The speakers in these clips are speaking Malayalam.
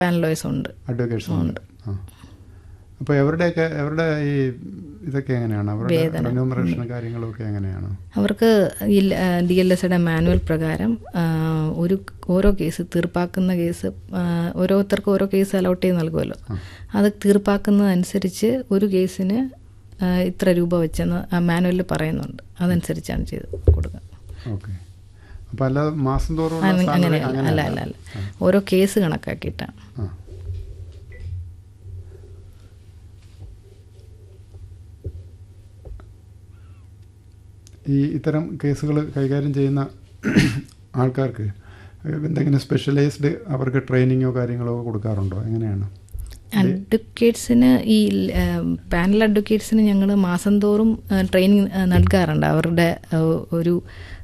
പാനലോയ്സ് ഉണ്ട് അഡ്വക്കേറ്റ്സ് ഉണ്ട് ആ അപ്പോൾ എവരുടെയൊക്കെ എവരുടെ ഈ ഇതൊക്കെ എങ്ങനെയാണ് അവരുടെ റെന്യൂമറേഷൻ കാര്യങ്ങളൊക്കെ എങ്ങനെയാണ് അവർക്ക് ഈ ഡി എൽ എസ് മാനുവൽ പ്രകാരം ആ, ഒരു ഓരോ കേസ് തീർപ്പാക്കുന്ന കേസ് ആ, ഓരോരുത്തർക്കും ഓരോ കേസ് അലോട്ട് ചെയ്ത് നൽകുമല്ലോ അത് തീർപ്പാക്കുന്നതനുസരിച്ച് ഒരു കേസിന് ആ, ഇത്ര രൂപ വെച്ചെന്ന് ആ മാനുവലിൽ പറയുന്നുണ്ട് അതനുസരിച്ചാണ് ചെയ്ത് കൊടുക്കുക ഓക്കെ അപ്പോൾ അല്ലാതെ മാസം തോറും അങ്ങ- അങ്ങനെയല്ല അല്ല അല്ല അല്ല ഓരോ കേസ് കണക്കാക്കിയിട്ടാണ് ആ ഈ ഇത്തരം കേസുകൾ കൈകാര്യം ചെയ്യുന്ന ആൾക്കാർക്ക് എന്തെങ്കിലും സ്പെഷ്യലൈസ്ഡ് അവർക്ക് ട്രെയിനിങ്ങോ കാര്യങ്ങളോ കൊടുക്കാറുണ്ടോ എങ്ങനെയാണ് അഡ്വക്കേറ്റ്സിന് ഈ പാനൽ അഡ്വക്കേറ്റ്സിന് ഞങ്ങൾ മാസം തോറും ട്രെയിനിങ് നൽകാറുണ്ട് അവരുടെ ആ, ഒരു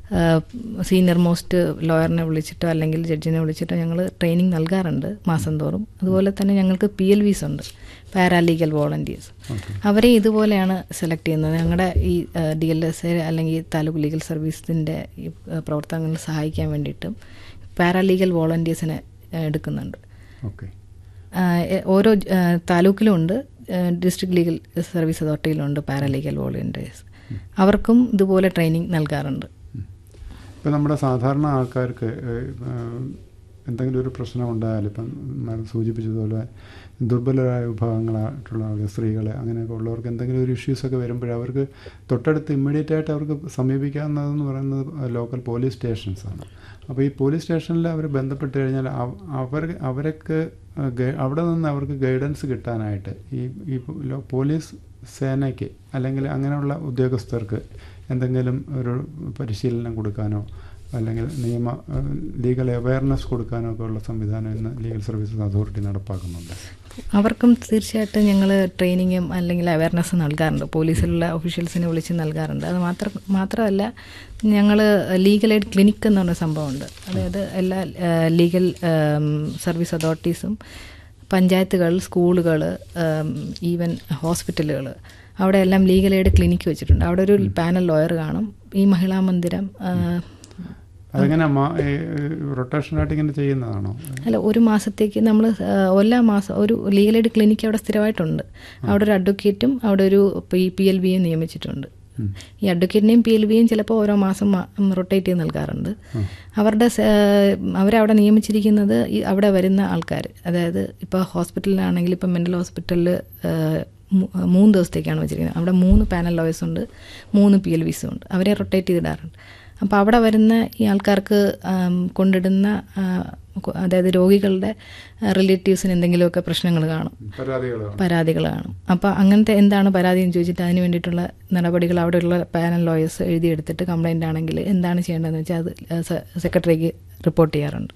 സീനിയർ മോസ്റ്റ് ലോയറിനെ വിളിച്ചിട്ടോ അല്ലെങ്കിൽ ജഡ്ജിനെ വിളിച്ചിട്ടോ ഞങ്ങൾ ട്രെയിനിങ് നൽകാറുണ്ട് മാസം തോറും അതുപോലെ തന്നെ ഞങ്ങൾക്ക് പി എൽ വിസ് ഉണ്ട് പാരാലീഗൽ വോളണ്ടിയേഴ്സ് അവരെ ഇതുപോലെയാണ് സെലക്ട് ചെയ്യുന്നത് ഞങ്ങളുടെ ഈ ഡി എൽ എസ് എ അല്ലെങ്കിൽ താലൂക്ക് ലീഗൽ സർവീസിൻ്റെ ഈ ആ, പ്രവർത്തനങ്ങളിൽ സഹായിക്കാൻ വേണ്ടിയിട്ടും പാരാലീഗൽ വോളണ്ടിയേഴ്സിനെ ആ, എടുക്കുന്നുണ്ട് ഓക്കെ ആ, എ- ഓരോ ആ, താലൂക്കിലും ഉണ്ട് ഡിസ്ട്രിക്ട് ലീഗൽ സർവീസ് അതോറിറ്റിയിലുണ്ട് പാരാലീഗൽ വോളണ്ടിയേഴ്സ് അവർക്കും ഇതുപോലെ ട്രെയിനിങ് നൽകാറുണ്ട് ഇപ്പം നമ്മുടെ സാധാരണ ആൾക്കാർക്ക് ഏഹ്, ഏഹ്, എന്തെങ്കിലും ഒരു പ്രശ്നം ഉണ്ടായാൽ ഇപ്പം മാഡം സൂചിപ്പിച്ചതുപോലെ ദുർബലരായ വിഭാഗങ്ങളായിട്ടുള്ള ആളുകൾ സ്ത്രീകളെ അങ്ങനെയൊക്കെ ഉള്ളവർക്ക് എന്തെങ്കിലും ഒരു ഇഷ്യൂസൊക്കെ വരുമ്പോൾ അവർക്ക് തൊട്ടടുത്ത് ഇമ്മീഡിയറ്റ് ആയിട്ട് അവർക്ക് സമീപിക്കാവുന്നതെന്ന് പറയുന്നത് ലോക്കൽ പോലീസ് സ്റ്റേഷൻസ് ആണ് അപ്പോൾ ഈ പോലീസ് സ്റ്റേഷനിൽ അവർ ബന്ധപ്പെട്ട് കഴിഞ്ഞാൽ അവ- അവർ അവർക്ക് ഗൈ- അവിടെ നിന്ന് അവർക്ക് ഗൈഡൻസ് കിട്ടാനായിട്ട് ഈ ഈ ലോ- പോലീസ് സേനയ്ക്ക് അല്ലെങ്കിൽ അങ്ങനെയുള്ള ഉദ്യോഗസ്ഥർക്ക് എന്തെങ്കിലും ഒരു പരിശീലനം കൊടുക്കാനോ അല്ലെങ്കിൽ നിയമ ലീഗൽ അവയർനെസ് കൊടുക്കാനോ ഒക്കെ ഉള്ള സംവിധാനം ഇന്ന് ലീഗൽ സർവീസസ് അതോറിറ്റി നടപ്പാക്കുന്നുണ്ട് അവർക്കും തീർച്ചയായിട്ടും ഞങ്ങൾ ട്രെയിനിങ്ങും അല്ലെങ്കിൽ അവയർനെസ് നൽകാറുണ്ട് പോലീസിലുള്ള ഒഫീഷ്യൽസിനെ വിളിച്ച് നൽകാറുണ്ട് അത് മാത്രം മാത്രമല്ല ഞങ്ങൾ ലീഗൽ എയ്ഡ് ക്ലിനിക്ക് എന്ന് പറഞ്ഞ സംഭവമുണ്ട് അതായത് എല്ലാ ലീഗൽ സർവീസ് അതോറിറ്റീസും പഞ്ചായത്തുകൾ സ്കൂളുകൾ ഈവൻ ഹോസ്പിറ്റലുകൾ അവിടെ എല്ലാം ലീഗൽ എയ്ഡ് ക്ലിനിക്ക് വെച്ചിട്ടുണ്ട് അവിടെ ഒരു പാനൽ ലോയർ കാണും ഈ മഹിളാ മന്ദിരം ആ, അതെങ്ങനെ റൊട്ടേഷനായിട്ട് ഇങ്ങനെ ചെയ്യുന്നതാണോ അല്ല ഒരു മാസത്തേക്ക് നമ്മൾ എല്ലാ മാസം ഒരു ലീഗൽ എയ്ഡ് ക്ലിനിക്ക് അവിടെ സ്ഥിരമായിട്ടുണ്ട് അവിടെ ഒരു അഡ്വക്കേറ്റും അവിടെ ഒരു പി എൽ ബിയും നിയമിച്ചിട്ടുണ്ട് ഈ അഡ്വക്കേറ്റിനെയും പി എൽ ബിയും ചിലപ്പോൾ ഓരോ മാസം റൊട്ടേറ്റ് ചെയ്ത് നൽകാറുണ്ട് അവരുടെ സ- അവരവിടെ നിയമിച്ചിരിക്കുന്നത് ഈ അവിടെ വരുന്ന ആൾക്കാർ അതായത് ഇപ്പോൾ ഹോസ്പിറ്റലിലാണെങ്കിൽ ഇപ്പോൾ മെൻ്റൽ ഹോസ്പിറ്റലിൽ മൂന്ന് ദിവസത്തേക്കാണ് വെച്ചിരിക്കുന്നത് അവിടെ മൂന്ന് പാനൽ ലോയേഴ്സ് ഉണ്ട് മൂന്ന് പി എൽ വിസും ഉണ്ട് അവരെ റൊട്ടേറ്റ് ചെയ്തിടാറുണ്ട് അപ്പോൾ അവിടെ വരുന്ന ഈ ആൾക്കാർക്ക് ആം, കൊണ്ടിടുന്ന ആ, കൊ- അതായത് രോഗികളുടെ റിലേറ്റീവ്സിന് എന്തെങ്കിലുമൊക്കെ പ്രശ്നങ്ങൾ കാണും പരാതികൾ പരാതികൾ കാണും അപ്പോൾ അങ്ങനത്തെ എന്താണ് പരാതി എന്ന് ചോദിച്ചിട്ട് അതിന് വേണ്ടിയിട്ടുള്ള നടപടികൾ അവിടെയുള്ള പാനൽ ലോയേഴ്സ് എഴുതിയെടുത്തിട്ട് കംപ്ലൈൻ്റ് ആണെങ്കിൽ എന്താണ് ചെയ്യേണ്ടതെന്ന് വെച്ചാൽ അത് സെ- സെക്രട്ടറിക്ക് റിപ്പോർട്ട് ചെയ്യാറുണ്ട്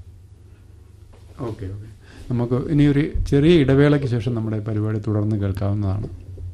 ഓക്കെ ഓക്കെ നമുക്ക് ഇനിയൊരു ചെറിയ ഇടവേളയ്ക്ക് ശേഷം നമ്മുടെ പരിപാടി തുടർന്ന് കേൾക്കാവുന്നതാണ്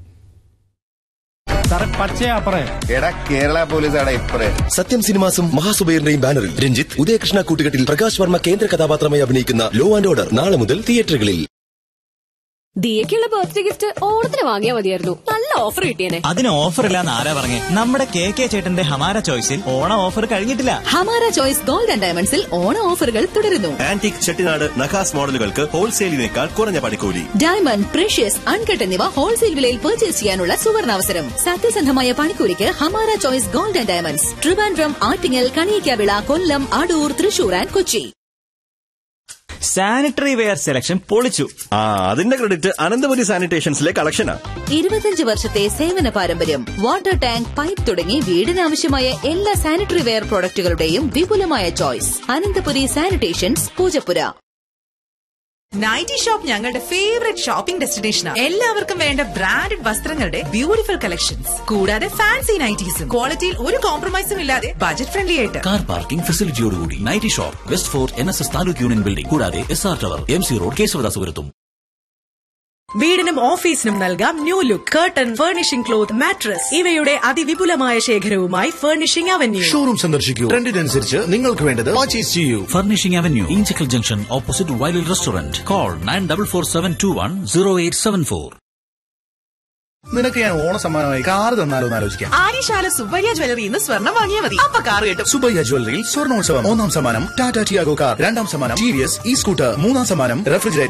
സാറേ പച്ചയാപ്പറേ എടാ കേരള പോലീസാണ് ഇപ്പറേ സത്യം സിനിമാസും മഹാസുബൈറിന്റെയും ബാനറിൽ രഞ്ജിത്ത് ഉദയകൃഷ്ണ കൂട്ടുകെട്ടിൽ പ്രകാശ് വർമ്മ കേന്ദ്ര കഥാപാത്രമായി അഭിനയിക്കുന്ന ലോ ആൻഡ് ഓർഡർ നാളെ മുതൽ തിയേറ്ററുകളിൽ ദിയക്കുള്ള ബർത്ത്ഡേ ഗിഫ്റ്റ് ഓണത്തിന് വാങ്ങിയാൽ മതിയായിരുന്നു നല്ല ഓഫർ കിട്ടിയേനെ അതിന് ഓഫർ ഇല്ലാന്ന് ആരാ പറഞ്ഞേ നമ്മുടെ കെ കെ ചേട്ടന്റെ ഹമാര ചോയ്സിൽ ഓണ ഓഫർ കഴിഞ്ഞിട്ടില്ല ഹമാര ചോയ്സ് ഗോൾഡ് ആൻഡ് ഡയമണ്ട്സിൽ ഓണ ഓഫറുകൾ തുടരുന്നു ആന്റിക് ചെട്ടിനാട് നഖാസ് മോഡലുകൾക്ക് ഹോൾസെയിലിനേക്കാൾ കുറഞ്ഞ പണിക്കൂലി ഡയമണ്ട് പ്രഷ്യസ് അൺകട്ട് എന്നിവ ഹോൾസെയിൽ വിലയിൽ പർച്ചേസ് ചെയ്യാനുള്ള സുവർണാവസരം സത്യസന്ധമായ പണിക്കൂലിക്ക് Hamara choice gold and diamonds Trivandrum Attingal Kaliyikkavila Kollam Adoor Thrissur and Kochi sanitary ware selection പൊളിച്ചു ആ അതിന്റെ ക്രെഡിറ്റ് അനന്തപുരി സാനിറ്റേഷൻസിലെ കളക്ഷനാ ഇരുപത്തിയഞ്ച് വർഷത്തെ സേവന പാരമ്പര്യം വാട്ടർ ടാങ്ക് പൈപ്പ് തുടങ്ങി വീടിനാവശ്യമായ എല്ലാ സാനിറ്ററി വെയർ പ്രോഡക്റ്റുകളുടെയും വിപുലമായ choice Ananthapuri sanitations Poojappura nighty shop ഞങ്ങളുടെ ഫേവറേറ്റ് ഷോപ്പിംഗ് ഡെസ്റ്റിനേഷനാണ് എല്ലാവർക്കും വേണ്ട ബ്രാൻഡഡ് വസ്ത്രങ്ങളുടെ ബ്യൂട്ടിഫുൾ കളക്ഷൻസ് കൂടാതെ ഫാൻസി നൈറ്റീസും ക്വാളിറ്റിയിൽ ഒരു കോംപ്രമൈസും ഇല്ലാതെ ബജറ്റ് ഫ്രണ്ട്ലി ആയിട്ട് കാർ പാർക്കിംഗ് ഫെസിലിറ്റിയോടുകൂടി nighty shop West Fort N S S taluk union building കൂടാതെ S R tower M C road കേശവദാസുപുരത്തും വീടിനും ഓഫീസിനും നൽകാം new look curtain furnishing cloth mattress ഇവയുടെ അതിവിപുലമായ ശേഖരവുമായി ഫർണിഷിംഗ് അവന്യൂ ഷോറൂം സന്ദർശിക്കൂ ട്രെൻഡിനനുസരിച്ച് നിങ്ങൾക്ക് വേണ്ടത് പർച്ചേസ് ചെയ്യൂ furnishing avenue Inchakkal junction opposite വൈലിൽ restaurant call nine double four seven two one zero eight seven four നിനക്ക് ഞാൻ ഓണ സമ്മാനമായി കാർ തന്നാലോ എന്ന് ആലോചിക്കാം ആര്യശാല സുബ്ബയ്യ ജ്വല്ലറി ഇന്ന് സ്വർണ്ണം വാങ്ങിയാൽ മതി അപ്പൊ കാർ കിട്ടും സുബയ്യ ജ്വല്ലറിയിൽ സ്വർണോത്സവം ഒന്നാം സമ്മാനം ടാറ്റ ടിയാഗോ കാർ രണ്ടാം സമ്മാനം T V S E scooter മൂന്നാം സമ്മാനം റെഫ്രിജറേറ്റർ